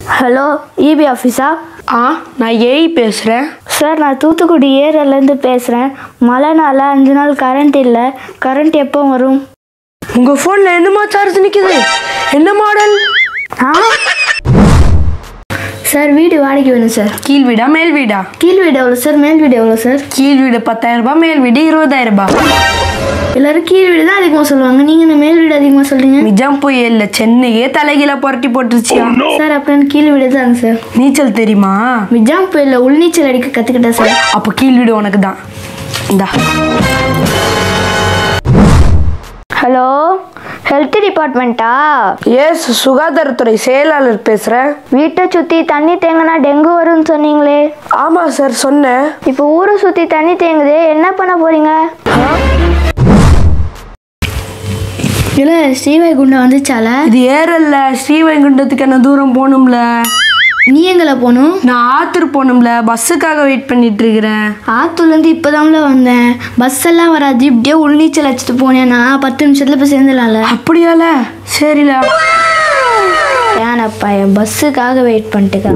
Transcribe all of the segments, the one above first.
hello EB ஆஃபீஸா ஆ நான் AI பேசுகிறேன் sir நான் தூத்துக்குடி ஏரியாலேருந்து பேசுகிறேன் மழைனால அஞ்சு நாள் கரண்ட் இல்லை கரண்ட் எப்போ வரும் உங்கள் ஃபோனில் என்னமா சார்ஜ் நிற்குது என்ன மாடல் ஆ சார் வீடு வாடகை வேணும் சார் கீழ் வீடா மேல் வீடா கீழ் வீடு எவ்வளோ சார் மேல் வீடு எவ்வளோ சார் கீழ் வீடு பத்தாயிரம் ரூபாய் மேல் வீடு இருபதாயிரம் ரூபாய் எல்லாரும் கீழ் வீடு தான் அதிகமாக சொல்லுவாங்க நீங்கள் இந்த மேல் வீடு அதிகமாக சொல்கிறீங்க நிஜம் புயல்ல சென்னையே தலைகீழ புரட்டி போட்டுருச்சியா சார் அப்புறம் கீழ் வீடு தாங்க சார் நீச்சல் தெரியுமா மிஜாம் புயலில் உள்நீச்சல் அடிக்க கற்றுக்கிட்டேன் சார் அப்போ கீழ் வீடு உனக்கு தான் இந்தா ஹலோ ஹெல்த் டிபார்ட்மெண்ட்டா எஸ் சுகாதாரத்துறை செயலாளர் பேசுகிறேன் வீட்டை சுற்றி தண்ணி தேங்கினா டெங்கு வரும்னு சொன்னீங்களே ஆமாம் சார் சொன்னேன் இப்போ ஊரை சுற்றி தண்ணி தேங்குது என்ன பண்ண போறீங்க இல்லை ஸ்ரீவைகுண்டம் வந்துச்சால இது ஏறல்ல ஸ்ரீவைகுண்டத்துக்கு என்ன தூரம் போகணும்ல நீ எங்களை போகணும் நான் ஆத்தூர் போகணும்ல பஸ்ஸுக்காக வெயிட் பண்ணிட்டு இருக்கிறேன் ஆத்தூர்லேருந்து இப்போதான்ல வந்தேன் பஸ் எல்லாம் வராது இப்படியே உள்நீச்சல் அடிச்சுட்டு போனேன்னா பத்து நிமிஷத்தில் போய் சேர்ந்துடலாம்ல அப்படியால சரில ஏனப்பா என் பஸ்ஸுக்காக வெயிட் பண்ணிட்டுக்கா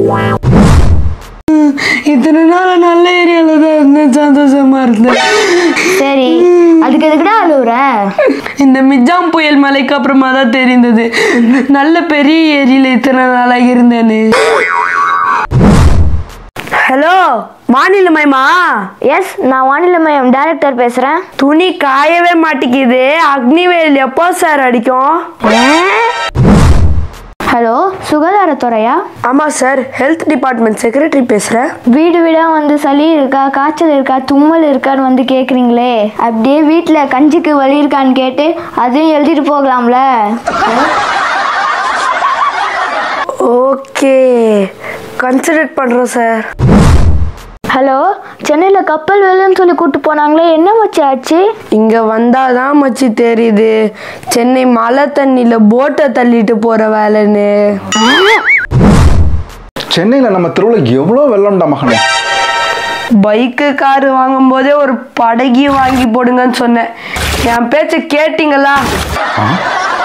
இத்தனை நாள் நல்ல ஏரியாவில் தான் இருந்தேன் சந்தோஷமா இருந்தேன் சரி அதுக்கு எதுக்குடா அழுவுற இந்த மிஜாம் புயல் மலைக்கு அப்புறமா தான் தெரிந்தது நல்ல பெரிய ஏரியில இத்தனை நாளாக இருந்தேன்னு ஹலோ மாநில மயமா எஸ் நான் வானிலை மையம் டைரக்டர் பேசுகிறேன் துணி காயவே மாட்டேங்குது அக்னிவேல் எப்போ சார் அடிக்கும் ஹலோ சுகாதாரத்துறையா ஆமாம் சார் ஹெல்த் டிபார்ட்மெண்ட் செக்ரட்டரி பேசுகிறேன் வீடு வீடாக வந்து சளி இருக்கா காய்ச்சல் இருக்கா தும்மல் இருக்கான்னு வந்து கேட்குறீங்களே அப்படியே வீட்டில் கஞ்சிக்கு வலி இருக்கான்னு கேட்டு அதையும் எழுதிட்டு போகலாம்ல ஓகே கன்சிடர் பண்ணுறோம் சார் ஹலோ சென்னையில் கப்பல் வேலைன்னு சொல்லி கூப்பிட்டு போனாங்களே என்ன மச்சி ஆச்சு இங்கே வந்தால் தான் மச்சி தெரியுது சென்னை மழை தண்ணியில் போட்டை தள்ளிட்டு போகிற வேலைன்னு சென்னையில் நம்ம தெருவில் எவ்வளோ வெள்ளம்டா மகனே பைக்கு காரு வாங்கும்போதே ஒரு படகி வாங்கி போடுங்கன்னு சொன்னேன் என் பேச்சை கேட்டிங்களா ஆ